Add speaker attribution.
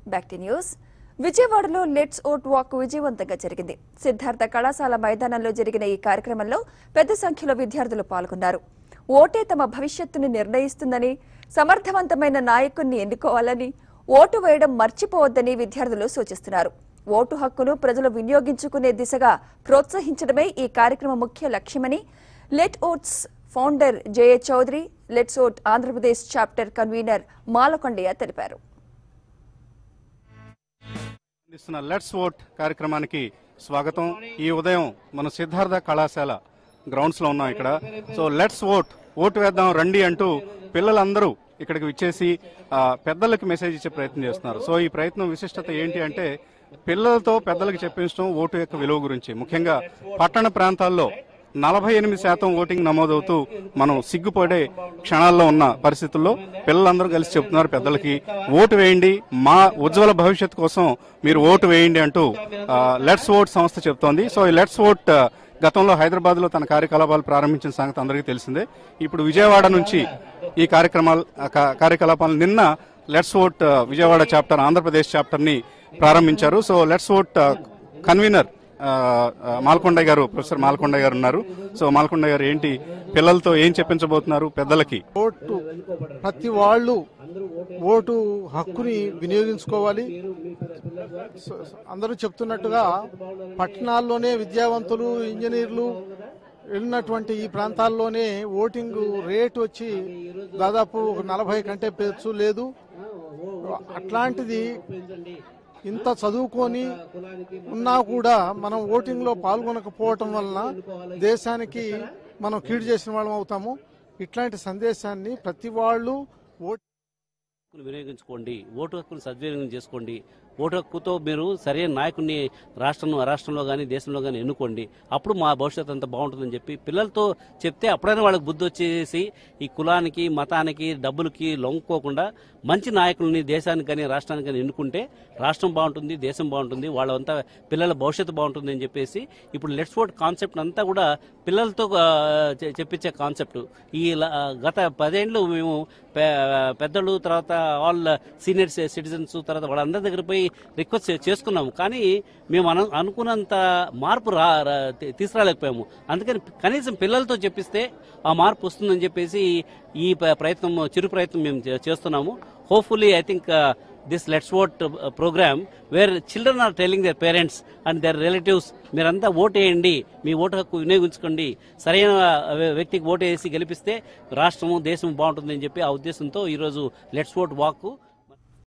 Speaker 1: back to news విజయవాడలో let's vote walk విజయవంతంగా జరిగింది సిద్ధార్థ కళాశాల మైదానంలో జరిగిన ఈ కార్యక్రమంలో పెద్ద సంఖ్యలో విద్యార్థులు పాల్గొన్నారు ఓటే తమ భవిష్యత్తును నిర్ణయిస్తుందని సమర్థవంతమైన నాయకుణ్ణి ఎన్నుకోవాలని ఓటు వేయడం మర్చిపోవద్దని విద్యార్థులు సూచిస్తున్నారు ఓటు హక్కును ప్రజలు వినియోగించుకునే దిశగా ప్రోత్సహించడమే ఈ కార్యక్రమం ముఖ్య లక్ష్యమని let votes founder Jaya Chowdary let's vote Andhra Pradesh chapter convener Malakondaiah తెలిపారు
Speaker 2: అందిస్తున్న లెట్స్ ఓట్ కార్యక్రమానికి స్వాగతం ఈ ఉదయం మన సిద్ధార్థ కళాశాల గ్రౌండ్స్ లో ఉన్నాం ఇక్కడ సో లెట్స్ ఓట్ ఓటు వేద్దాం రండి అంటూ పిల్లలందరూ ఇక్కడికి విచ్చేసి ఆ, పెద్దలకు మెసేజ్ ఇచ్చే ప్రయత్నం చేస్తున్నారు సో ఈ ప్రయత్నం విశిష్టత ఏంటి అంటే పిల్లలతో పెద్దలకు చెప్పించడం ఓటు యొక్క విలువ గురించి ముఖ్యంగా పట్టణ ప్రాంతాల్లో నలభై ఎనిమిది శాతం ఓటింగ్ నమోదవుతూ మనం సిగ్గుపడే క్షణాల్లో ఉన్న పరిస్థితుల్లో పిల్లలందరూ కలిసి చెప్తున్నారు పెద్దలకి ఓటు వేయండి మా ఉజ్వల భవిష్యత్తు కోసం మీరు ఓటు వేయండి అంటూ ఆ, లెట్స్ ఓట్ సంస్థ చెప్తోంది సో ఈ లెట్స్ ఓట్ ఆ, గతంలో హైదరాబాద్ లో తన కార్యకలాపాలు ప్రారంభించిన సంగతి అందరికీ తెలిసిందే ఇప్పుడు విజయవాడ నుంచి ఈ కార్యక్రమాలు ఆ, కా- కార్యకలాపాలు నిన్న లెట్స్ ఓట్ ఆ, విజయవాడ చాప్టర్ ఆంధ్రప్రదేశ్ చాప్టర్ ని ప్రారంభించారు సో లెట్స్ ఓట్ ఆ, కన్వీనర్ ఆ, ఆ, మాల్కొండ గారు ప్రొఫెసర్ మాల్కొండ గారు ఉన్నారు సో మాల్కొండ గారు ఏంటి పిల్లలతో ఏం చెప్పించబోతున్నారు పెద్దలకి
Speaker 3: ఓటు ప్రతి వాళ్ళు ఓటు హక్కుని వినియోగించుకోవాలి స- స- అందరూ చెప్తున్నట్టుగా పట్టణాల్లోనే విద్యావంతులు ఇంజనీర్లు వెళ్ళినటువంటి ఈ ప్రాంతాల్లోనే ఓటింగ్ రేట్ వచ్చి దాదాపు ఒక నలభై కంటే పెచ్చు లేదు అట్లాంటిది ఇంత చదువుకొని ఉన్నా కూడా మనం ఓటింగ్ లో పాల్గొనకపోవటం వలన దేశానికి మనం కీడు చేసిన వాళ్ళం అవుతాము ఇట్లాంటి సందేశాన్ని ప్రతి వాళ్ళు ఓటు
Speaker 4: హక్కును వినియోగించుకోండి ఓటు హక్కును సద్వినియోగం చేసుకోండి ఓటు హక్కుతో మీరు సరైన నాయకుడిని రాష్ట్రంలో రాష్ట్రంలో కానీ దేశంలో కానీ ఎన్నుకోండి అప్పుడు మా భవిష్యత్తు అంతా బాగుంటుందని చెప్పి పిల్లలతో చెప్తే అప్పుడైనా వాళ్ళకి బుద్ధి వచ్చేసి ఈ కులానికి మతానికి డబ్బులకి లొంగుకోకుండా మంచి నాయకుల్ని దేశానికి కానీ రాష్ట్రానికి కానీ ఎన్నుకుంటే రాష్ట్రం బాగుంటుంది దేశం బాగుంటుంది వాళ్ళంతా పిల్లల భవిష్యత్తు బాగుంటుంది అని చెప్పేసి ఇప్పుడు లెట్స్ ఓట్ కాన్సెప్ట్ అంతా కూడా పిల్లలతో ఆ, చె- చెప్పించే కాన్సెప్ట్ ఈ ల- గత పదేళ్ళు మేము పె- పెద్దలు తర్వాత ఆల్ సీనియర్ సిటిజన్స్ తర్వాత వాళ్ళందరి దగ్గర పోయి రిక్వెస్ట్ చే- చేసుకున్నాము కానీ మేము అను అనుకున్నంత మార్పు రా రా- తీ- తీసుకురాలేకపోయాము అందుకని కనీసం పిల్లలతో చెప్పిస్తే ఆ మార్పు వస్తుందని చెప్పేసి ఈ ప్ర- ప్రయత్నం చిరు ప్రయత్నం మేము చే- చేస్తున్నాము hopefully I think this let's vote program where children are telling their parents and their relatives మీరంతా ఓటు వేయండి మీ ఓటు హక్కు వినియోగించుకోండి సరైన వ్య- వ్యక్తికి ఓటు వేసి గెలిపిస్తే రాష్ట్రము దేశం బాగుంటుందని చెప్పి ఆ ఉద్దేశంతో ఈరోజు లెట్స్ ఓట్ వాక్